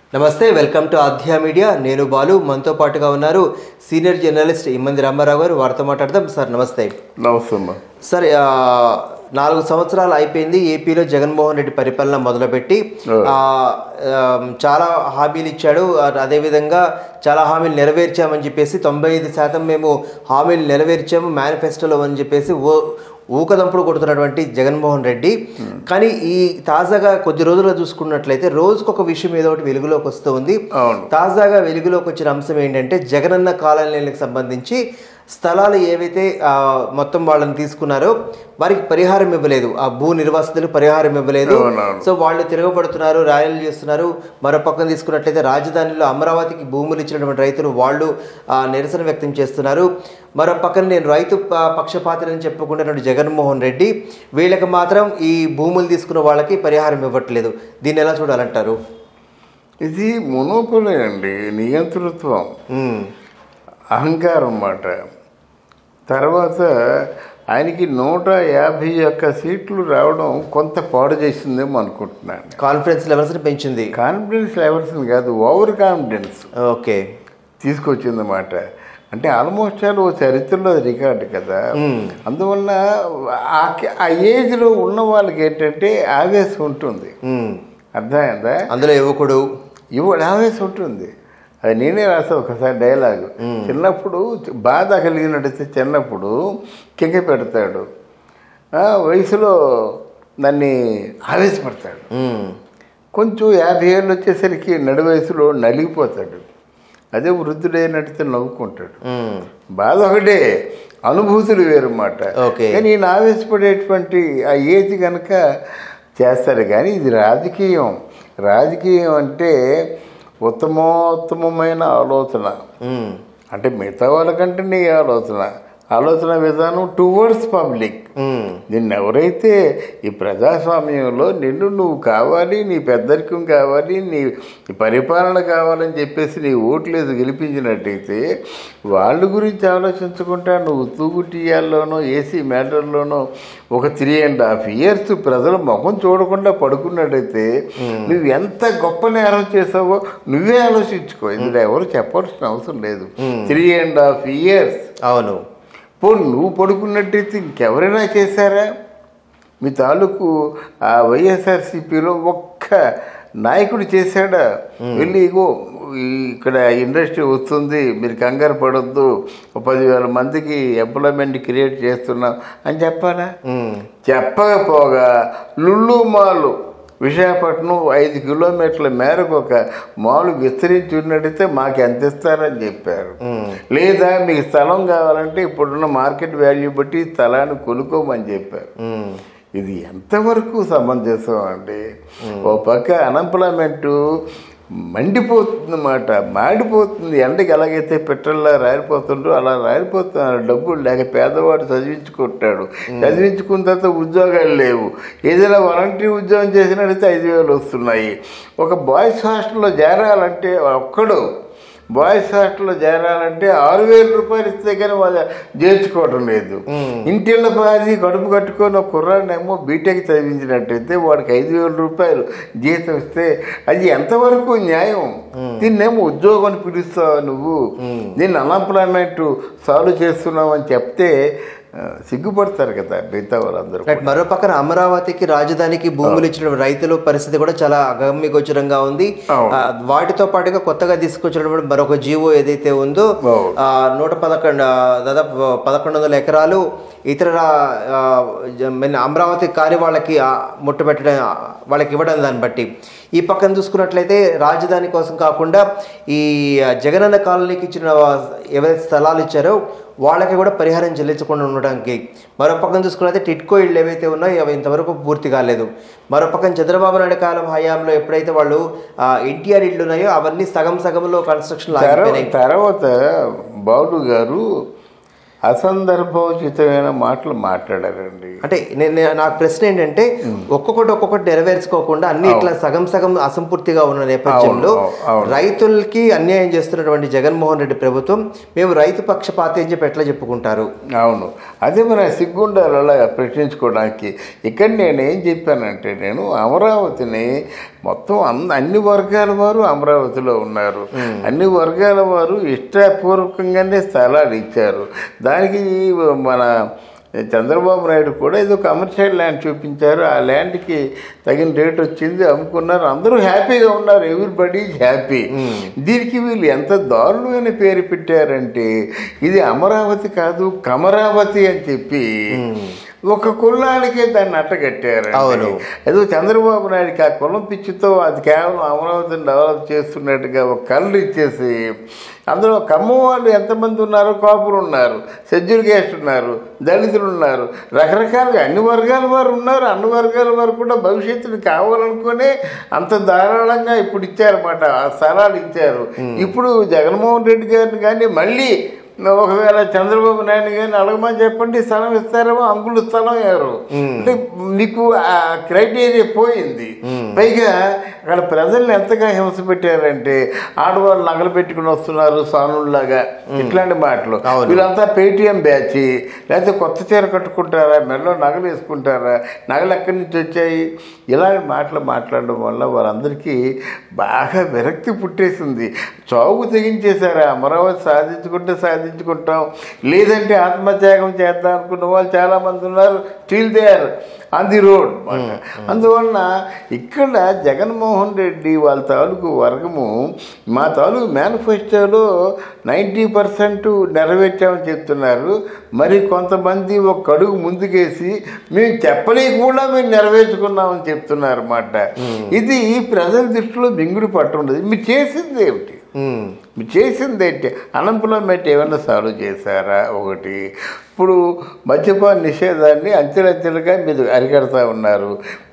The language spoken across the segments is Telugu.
నమస్తే వెల్కమ్ టు ఆధ్యా మీడియా నేను బాలు మనతో పాటుగా ఉన్నారు సీనియర్ జర్నలిస్ట్ ఇమ్మంది రామారావు గారు వారితో మాట్లాడదాం సార్ నమస్తే నమస్తే అమ్మా సార్ ఆ, నాలుగు సంవత్సరాలు అయిపోయింది ఏపీలో జగన్మోహన్ రెడ్డి పరిపాలన మొదలుపెట్టి ఆ, ఆ, చాలా హామీలు ఇచ్చాడు ఆ, అదేవిధంగా చాలా హామీలు నెరవేర్చామని చెప్పేసి తొంభై ఐదు శాతం మేము హామీలు నెరవేర్చాము మేనిఫెస్టోలో అని చెప్పేసి ఓ ఊకదంపుడు కొడుతున్నటువంటి జగన్మోహన్ రెడ్డి కానీ ఈ తాజాగా కొద్ది రోజుల్లో చూసుకున్నట్లయితే రోజుకొక విషయం ఏదో ఒకటి వెలుగులోకి వస్తూ ఉంది అవును తాజాగా వెలుగులోకి వచ్చిన అంశం ఏంటంటే జగనన్న కాలనీలకు సంబంధించి స్థలాలు ఏవైతే ఆ, మొత్తం వాళ్ళని తీసుకున్నారో వారికి పరిహారం ఇవ్వలేదు ఆ భూ నిర్వాసితులకు పరిహారం ఇవ్వలేదు అవునవును. సో వాళ్ళు తిరగబడుతున్నారు ర్యాలీలు చేస్తున్నారు మరో పక్కన తీసుకున్నట్లయితే రాజధానిలో అమరావతికి భూములు ఇచ్చినటువంటి రైతులు వాళ్ళు ఆ, నిరసన వ్యక్తం చేస్తున్నారు మరో పక్కన నేను రైతు ప- పక్షపాతిని చెప్పుకుంటున్న జగన్మోహన్ రెడ్డి వీళ్ళకి మాత్రం ఈ భూములు తీసుకున్న వాళ్ళకి పరిహారం ఇవ్వట్లేదు దీన్ని ఎలా చూడాలంటారు ఇది మునోపులే అండి నియంతృత్వం ఉమ్, అహంకారం మాట తర్వాత ఆయనకి నూట యాభై ఒక్క సీట్లు రావడం కొంత పాడు చేసిందేమో అనుకుంటున్నాను కాన్ఫిడెన్స్ లెవెల్స్ని పెంచింది కాన్ఫిడెన్స్ లెవెల్స్ కాదు ఓవర్ కాన్ఫిడెన్స్ ఓకే తీసుకొచ్చిందన్నమాట అంటే ఆల్మోస్ట్ ఆల్ ఓ చరిత్రలో అది రికార్డు కదా అందువల్ల ఆ ఆ ఏజ్లో ఉన్న వాళ్ళకి ఏంటంటే ఆవేశం ఉంటుంది ఉమ్, అర్థమైందా అందులో యువకుడు ఇవాడు ఆవేశం ఉంటుంది అది నేనే రాసా ఒకసారి డైలాగ్ చిన్నప్పుడు బాధ కలిగినట్టయితే చిన్నప్పుడు కింక పెడతాడు ఆ, వయసులో దాన్ని ఆవేశపడతాడు ఉమ్, కొంచెం యాభై ఏళ్ళు వచ్చేసరికి నడి వయసులో నలిగిపోతాడు అదే వృద్ధుడైనట్టయితే నవ్వుకుంటాడు ఉమ్, బాధ ఒకటే అనుభూతులు వేరన్నమాట ఓకే. కానీ ఈయన ఆవేశపడేటువంటి ఆ ఏజ్ కనుక చేస్తారు కానీ ఇది రాజకీయం రాజకీయం అంటే ఉత్తమోత్తమమైన ఆలోచన ఉమ్, అంటే మిగతా వాళ్ళకంటే నీ ఆలోచన ఆలోచన విధానం టువర్డ్స్ పబ్లిక్ ఉమ్, నిన్ను ఎవరైతే ఈ ప్రజాస్వామ్యంలో నిన్ను నువ్వు కావాలి నీ పెద్దరికం కావాలి నీ నీ పరిపాలన కావాలని చెప్పేసి నీ ఓట్లేదు గెలిపించినట్టయితే వాళ్ళ గురించి ఆలోచించకుండా నువ్వు తూగుటియాల్లోనో ఏసీ మ్యాటర్లోనో ఒక త్రీ అండ్ హాఫ్ ఇయర్స్ ప్రజల ముఖం చూడకుండా పడుకున్నట్టయితే నువ్వు ఎంత గొప్ప నేరం చేసావో నువ్వే ఆలోచించుకో ఇందులో ఎవరు చెప్పాల్సిన అవసరం లేదు త్రీ అండ్ హాఫ్ ఇయర్స్ అవును పో నువ్వు పడుకున్నట్టయితే ఇంకెవరైనా చేశారా మీ తాలూకు ఆ వైఎస్ఆర్సీపీలో ఒక్క నాయకుడు చేశాడా వెళ్ళి ఇగో ఈ- ఇక్కడ ఇండస్ట్రీ వస్తుంది మీరు కంగారు పడొద్దు ఒక పదివేల మందికి ఎంప్లాయ్మెంట్ క్రియేట్ చేస్తున్నాం అని చెప్పాలా ఉమ్, చెప్పకపోగా లుల్లు మాలు విశాఖపట్నం ఐదు కిలోమీటర్ల మేరకు ఒక మాలు విస్తరించి ఉన్నట్టయితే మాకు ఎంత ఇస్తారని చెప్పారు లేదా మీకు స్థలం కావాలంటే ఇప్పుడున్న మార్కెట్ వాల్యూ బట్టి ఈ స్థలాన్ని కొనుక్కోమని చెప్పారు ఉమ్, ఇది ఎంతవరకు సమంజసం అండి ఓ పక్క అన్ఎంప్లాయ్మెంట్ మండిపోతుంది అన్నమాట మాడిపోతుంది ఎండకి ఎలాగైతే పెట్రోల్లా రారిపోతుండో అలా రారిపోతున్నారు డబ్బులు లేక పేదవాడు చదివించుకుంటాడు చదివించుకున్న తర్వాత ఉద్యోగాలు లేవు ఏదైనా వాలంటీర్ ఉద్యోగం చేసినట్టయితే ఐదు వేలు వస్తున్నాయి ఒక బాయ్స్ హాస్టల్లో చేరాలంటే ఒక్కడు బాయ్స్ హాస్టల్లో చేరాలంటే ఆరు వేల రూపాయలు ఇస్తే కానీ వాళ్ళు చేర్చుకోవడం లేదు ఇంటిళ్ళ పాది కడుపు కట్టుకొని ఒక కుర్రాడినేమో బీటెక్ చదివించినట్టయితే వాడికి ఐదు వేల రూపాయలు జీతం ఇస్తే అది ఎంతవరకు న్యాయం దీన్నేమో ఉద్యోగం అని పిలుస్తావు నువ్వు దీన్ని అన్ఎంప్లాయ్మెంట్ సాల్వ్ చేస్తున్నావు అని చెప్తే ఆ, సిగ్గుపడతారు కదా మిగతా వాళ్ళందరూ రైట్ మరో పక్కన అమరావతికి రాజధానికి భూములు ఇచ్చిన రైతుల పరిస్థితి కూడా చాలా అగమ్యగోచరంగా ఉంది అవును. ఆ, వాటితో పాటుగా కొత్తగా తీసుకొచ్చినటువంటి మరొక జీవో ఏదైతే ఉందో అవును. ఆ, నూట పదకొండు ఆ, దాదాపు పదకొండు వందల ఎకరాలు ఇతర ఆ, జ- మన అమరావతి కాని వాళ్ళకి ఆ, ముట్టబెట్టడం ఆ, వాళ్ళకి ఇవ్వడం దాన్ని బట్టి ఈ పక్కన చూసుకున్నట్లయితే రాజధాని కోసం కాకుండా ఈ ఆ, జగనన్న కాలనీకి ఇచ్చిన ఆ, ఎవరైతే స్థలాలు ఇచ్చారో వాళ్ళకి కూడా పరిహారం చెల్లించకుండా ఉండడానికి మరో పక్కన చూసుకున్నట్లయితే టిట్కో ఇళ్ళు ఏవైతే ఉన్నాయో అవి ఇంతవరకు పూర్తి కాలేదు మరో పక్కన చంద్రబాబు నాయుడు కాలం హయాంలో ఎప్పుడైతే వాళ్ళు ఎన్టీఆర్ ఇళ్ళు ఉన్నాయో అవన్నీ సగం సగంలో కన్స్ట్రక్షన్ ఆగిపోయినాయి తర్వాత బాబు గారు అసందర్భోచితమైన మాటలు మాట్లాడారండి అంటే నేను నేను- నాకు ప్రశ్న ఏంటంటే ఒక్కొక్కటి ఒక్కొక్కటి నెరవేర్చుకోకుండా అన్ని ఇట్లా సగం సగం అసంపూర్తిగా ఉన్న నేపథ్యంలో అవును, అవును. రైతులకి అన్యాయం చేస్తున్నటువంటి జగన్మోహన్ రెడ్డి ప్రభుత్వం మేము రైతు పక్షపాతి అని చెప్పి ఎట్లా చెప్పుకుంటారు అవును అదే మరి ఆ సిగ్గుండాలి అలా ప్రశ్నించుకోవడానికి ఇక్కడ నేను ఏం చెప్పానంటే నేను అమరావతిని మొత్తం అన్ని అన్ని వర్గాల వారు అమరావతిలో ఉన్నారు అన్ని వర్గాల వారు ఇష్టపూర్వకంగానే స్థలాలు ఇచ్చారు దానికి మన చంద్రబాబు నాయుడు కూడా ఏదో కమర్షియల్ ల్యాండ్ చూపించారు ఆ ల్యాండ్కి తగిన రేట్ వచ్చింది అమ్ముకున్నారు అందరూ హ్యాపీగా ఉన్నారు ఎవ్రీబడి హ్యాపీ దీనికి వీళ్ళు ఎంత దారుణమైన పేరు పెట్టారంటే ఇది అమరావతి కాదు కమరావతి అని చెప్పి ఒక కులానికే దాన్ని అట్టగట్టారు అవును. ఏదో చంద్రబాబు నాయుడుకి ఆ కులం పిచ్చితో అది కేవలం అమరావతిని డెవలప్ చేస్తున్నట్టుగా ఒక కళ్ళు ఇచ్చేసి అందులో ఖమ్మం వాళ్ళు ఎంతమంది ఉన్నారు కాపులు ఉన్నారు షెడ్యూల్ క్యాస్ట్ ఉన్నారు దళితులు ఉన్నారు రకరకాలుగా అన్ని వర్గాల వారు ఉన్నారు అన్ని వర్గాల వారు కూడా భవిష్యత్తుని కావాలనుకునే అంత ధారాళంగా ఇప్పుడు ఇచ్చారన్నమాట ఆ స్థలాలు ఇచ్చారు ఇప్పుడు జగన్మోహన్ రెడ్డి గారిని కానీ మళ్ళీ ఒకవేళ చంద్రబాబు నాయుడు గారిని అడగమని చెప్పండి స్థలం ఇస్తారేమో అంగుళ స్థలం ఎవరు అంటే నీకు ఆ క్రైటీరియా పోయింది పైగా అక్కడ ప్రజల్ని ఎంతగా హింస పెట్టారంటే ఆడవాళ్ళు నగలు పెట్టుకుని వస్తున్నారు సానుల్లాగా ఇట్లాంటి మాటలు అవును. వీళ్ళంతా పేటిఎం బ్యాచ్ లేకపోతే కొత్త చీర కట్టుకుంటారా మెడలో నగలు వేసుకుంటారా నగలు ఎక్కడి నుంచి వచ్చాయి ఇలాంటి మాటలు మాట్లాడడం వల్ల వాళ్ళందరికీ బాగా విరక్తి పుట్టేసింది చావుకు తెగించేశారు అమరావతి సాధించుకుంటే సాధించుకుంటాం లేదంటే ఆత్మత్యాగం చేద్దాం అనుకున్న వాళ్ళు చాలామంది ఉన్నారు still they are on the road అందువలన ఇక్కడ జగన్మోహన్ రెడ్డి వాళ్ళ తాలూకు వర్గము మా తాలూకు మేనిఫెస్టోలో నైంటీ పర్సెంట్ నెరవేర్చామని చెప్తున్నారు మరి కొంతమంది ఒక అడుగు ముందుకేసి మేము చెప్పని కూడా మేము నెరవేర్చుకున్నామని చెప్తున్నారు అన్నమాట ఇది ప్రజల దృష్టిలో మింగుడు పట్టుండదు మీరు చేసింది ఏమిటి ఉమ్. మీరు చేసింది ఏంటి అన్ఎంప్లాయ్మెంట్ ఏమైనా సాల్వ్ చేశారా ఒకటి ఇప్పుడు మద్యపాన నిషేధాన్ని అంచెలంచెలుగా మీరు అరికడతా ఉన్నారు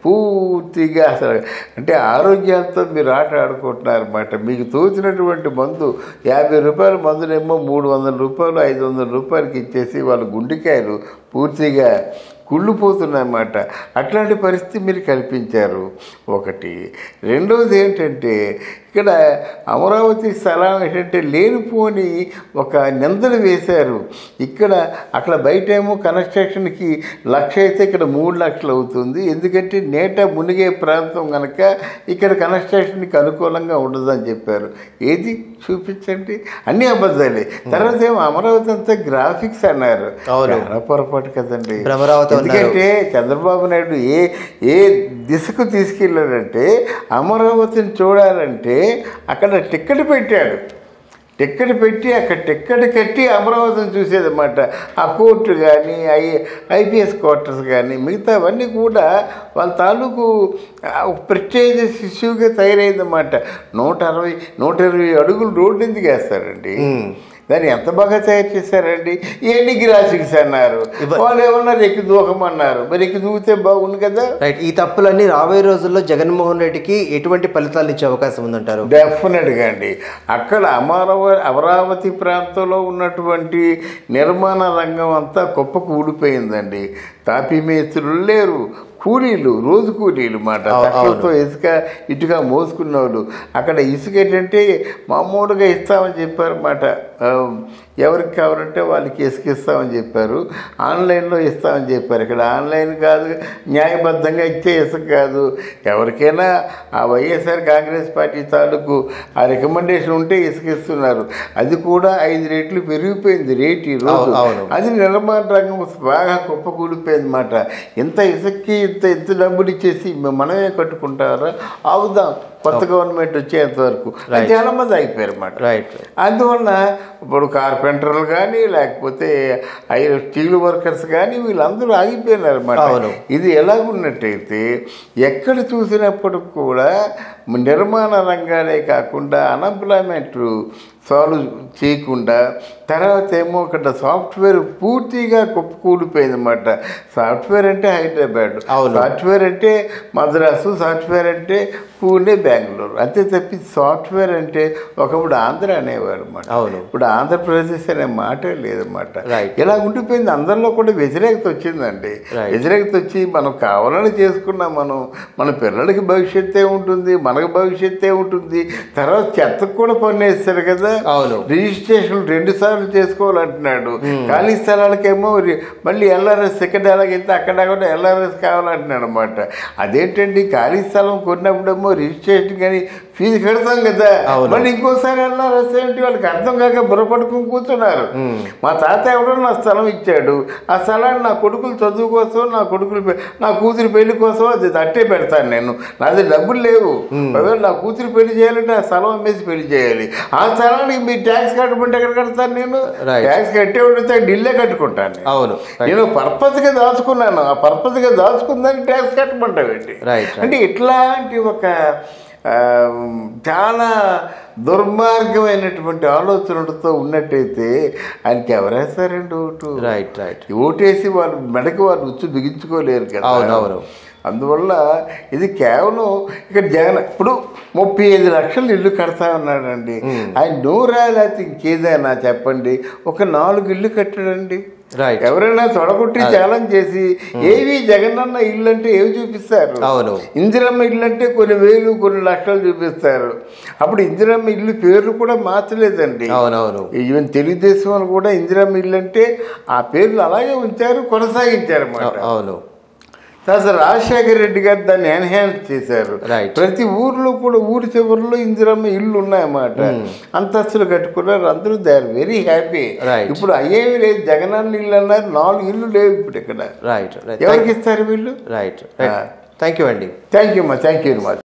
పూర్తిగా అసలు అంటే ఆరోగ్యాలతో మీరు ఆట ఆడుకుంటున్నారు అన్నమాట మీకు తోచినటువంటి మందు యాభై రూపాయల మందునేమో మూడు వందల రూపాయలు ఐదు వందల రూపాయలకి ఇచ్చేసి వాళ్ళ గుండెకాయలు పూర్తిగా కుళ్ళిపోతున్నాయన్నమాట అట్లాంటి పరిస్థితి మీరు కల్పించారు ఒకటి రెండవది ఏంటంటే ఇక్కడ అమరావతి స్థలం ఏంటంటే లేనిపోని ఒక నిందలు వేశారు ఇక్కడ అక్కడ బయట ఏమో కన్స్ట్రక్షన్కి లక్ష అయితే ఇక్కడ మూడు లక్షలు అవుతుంది ఎందుకంటే నేట మునిగే ప్రాంతం కనుక ఇక్కడ కన్స్ట్రక్షన్కి అనుకూలంగా ఉండదని చెప్పారు ఏది చూపించండి అన్ని అబద్ధాలే తర్వాత ఏమో అమరావతి అంతా గ్రాఫిక్స్ అన్నారు అవును. చాలా పొరపాటు కదండి భ్రమరావతి అన్నారు. ఎందుకంటే చంద్రబాబు నాయుడు ఏ ఏ దిశకు తీసుకెళ్ళాడంటే అమరావతిని చూడాలంటే అక్కడ టిక్కెట్ పెట్టాడు టిక్కెట్ పెట్టి అక్కడ టిక్కెట్ కట్టి అమరావతిని చూసేదన్నమాట ఆ కోర్టు కానీ ఐ ఐపీఎస్ క్వార్టర్స్ కానీ మిగతావన్నీ కూడా వాళ్ళ తాలూకు ప్రెస్టేజియస్ ఇష్యూగా తయారైందన్నమాట నూట అరవై నూట ఇరవై అడుగులు రోడ్డు ఎందుకు వేస్తారండి ఉమ్. దాన్ని ఎంత బాగా తయారు చేశారండి ఎన్ని గ్రాఫిక్స్ అన్నారు ఇవ్వ- వాళ్ళు ఏమన్నారు ఎక్కి దూకమన్నారు మరి ఎక్కి దూకితే బాగుంది కదా రైట్ ఈ తప్పులన్నీ రాబోయే రోజుల్లో జగన్మోహన్ రెడ్డికి ఎటువంటి ఫలితాలు ఇచ్చే అవకాశం ఉందంటారు డెఫినెట్గా అండి అక్కడ అమరావ అమరావతి ప్రాంతంలో ఉన్నటువంటి నిర్మాణ రంగం అంతా కుప్పకు ఊడిపోయిందండి తాపీ మేస్త్రులు లేరు కూలీలు రోజు కూలీలు మాట అవు- తక్కువతో ఇసుక ఇటుక మోసుకున్న వాళ్ళు అక్కడ ఇసుక ఏంటంటే మామూలుగా ఇస్తామని చెప్పారన్నమాట ఆ, ఎవరికి కావాలంటే వాళ్ళకి ఇసుక ఇస్తామని చెప్పారు ఆన్లైన్లో ఇస్తామని చెప్పారు ఇక్కడ ఆన్లైన్ కాదు న్యాయబద్ధంగా ఇచ్చే ఇసుక కాదు ఎవరికైనా ఆ వైఎస్ఆర్ కాంగ్రెస్ పార్టీ తాలూకు ఆ రికమెండేషన్ ఉంటే ఇసుక ఇస్తున్నారు అది కూడా ఐదు రేట్లు పెరిగిపోయింది రేట్ ఈ రోజు అవు- అవును. అది నిర్మాణ రంగం బాగా కుప్పకూలిపోయింది అనమాట ఇంత ఇసుక్కి ఇంత ఇంత డబ్బులు ఇచ్చేసి మ- మనమే కట్టుకుంటారా ఆగుదాం కొత్త గవర్నమెంట్ వచ్చేంత వరకు Right. చాలా మంది అయిపోయారు అన్నమాట రైట్ అందువలన ఇప్పుడు కార్పెంటర్లు కానీ లేకపోతే ఐ స్టీల్ వర్కర్స్ కానీ వీళ్ళందరూ ఆగిపోయినారు అవును. అన్నమాట ఇది ఎలాగున్నట్టయితే ఎక్కడ చూసినప్పుడు కూడా నిర్మాణ రంగాలే కాకుండా అన్ఎంప్లాయ్మెంట్ సాల్వ్ చేయకుండా తర్వాత ఏమో ఇక్కడ సాఫ్ట్వేర్ పూర్తిగా కుప్పకూలిపోయింది అనమాట సాఫ్ట్వేర్ అంటే హైదరాబాద్ అవును. సాఫ్ట్వేర్ అంటే మద్రాసు సాఫ్ట్వేర్ అంటే పూణే బెంగళూరు అంతే తప్పి సాఫ్ట్వేర్ అంటే ఒకప్పుడు ఆంధ్ర అనేవారు అన్నమాట అవును. ఇప్పుడు ఆంధ్రప్రదేశ్ అనే మాటే లేదన్నమాట Right. ఇలా ఉండిపోయింది అందరిలో కూడా వ్యతిరేకత వచ్చిందండి Right. వ్యతిరేకత వచ్చి మనం కావాలని చేసుకున్నాం మనం మన పిల్లలకి భవిష్యత్తే ఉంటుంది మనకు భవిష్యత్తే ఉంటుంది తర్వాత చెత్తకు కూడా పన్ను వేస్తారు కదా కదా అవును. రిజిస్ట్రేషన్ రెండు సార్లు చేసుకోవాలంటున్నాడు ఖాళీ స్థలాలకేమో రి- మళ్ళీ ఎల్ఆర్ఎస్ సెకండ్ ఎలాగైతే అక్కడ కూడా ఎల్ఆర్ఎస్ కావాలంటున్నాడు అనమాట అదేంటండి ఖాళీ స్థలం కొన్నప్పుడేమో రిజిస్ట్రేషన్ కానీ ఫీజు కడతాం కదా అవును. మళ్ళీ ఇంకోసారి ఎల్ఆర్ఎస్ ఏంటి వాళ్ళకి అర్థం కాక బుర్రపడుకుని కూర్చున్నారు మా తాత ఎవడో నా స్థలం ఇచ్చాడు ఆ స్థలాన్ని నా కొడుకులు చదువు కోసం నా కొడుకులు పె- నా కూతురు పెళ్లి కోసం అది అట్టే పెడతాను నేను నాది డబ్బులు లేవు ఒకవేళ నా కూతురు పెళ్లి చేయాలంటే ఆ స్థలం అమ్మేసి పెళ్లి చేయాలి ఆ స్థలానికి మీరు ట్యాక్స్ కట్టమంటే ఎక్కడ కడతాను నేను Right. ట్యాక్స్ కట్టే ఉంటే ఢిల్లీ కట్టుకుంటాను నేను. అవును రైట్ నేను పర్పస్గా దాచుకున్నాను ఆ పర్పస్గా దాచుకుందని ట్యాక్స్ కట్టమంటావేంటి Right, right. అంటే ఇట్లాంటి ఒక ఆ, చాలా దుర్మార్గమైనటువంటి ఆలోచనలతో ఉన్నట్టయితే ఆయనకి ఎవరేస్తారండి ఓటు రైట్ రైట్ ఓటేసి వాళ్ళు మెడకి వాళ్ళు ఉచ్చు బిగించుకోలేరు కదా అవును, అవును. అందువల్ల ఇది కేవలం ఇక్కడ జగన్ ఇప్పుడు ముప్పై ఐదు లక్షలు ఇల్లు కడతా ఉన్నాడండి ఆయన నూరా లేకపోతే ఇంకేదైనా చెప్పండి ఒక నాలుగు ఇల్లు కట్టాడండి రైట్ ఎవరైనా తొడగొట్టి ఛాలెంజ్ చేసి ఏవి జగనన్న ఇల్లు అంటే ఏవి చూపిస్తారు అవును ఇందిరమ్మ ఇల్లు అంటే కొన్ని వేలు కొన్ని లక్షలు చూపిస్తారు అప్పుడు ఇందిరమ్మ ఇల్లు పేర్లు కూడా మార్చలేదండి అవునవును ఈవెన్ తెలుగుదేశం వాళ్ళు కూడా ఇందిరమ్మ ఇల్లు అంటే ఆ పేర్లు అలాగే ఉంచారు కొనసాగించారు అన్నమాట అవును తర్వాత రాజశేఖర రెడ్డి గారు దాన్ని ఎన్హాన్స్ చేశారు Right. ప్రతి ఊర్లో కూడా ఊరి చివరిలో ఇందిరమ్మ ఇల్లు ఉన్నాయన్నమాట అంతస్తులు కట్టుకున్నారు అందరూ they are very happy Right. ఇప్పుడు అయ్యేవి లేదు జగనన్న ఇల్లు అన్నారు నాలుగు ఇల్లు లేవు ఇప్పుడు ఇక్కడ రైట్ రైట్ ఎవరికి ఇస్తారు వీళ్ళు రైట్ రైట్ థ్యాంక్ యూ అండి థ్యాంక్ యూ అమ్మా థ్యాంక్ యూ వెరీ మచ్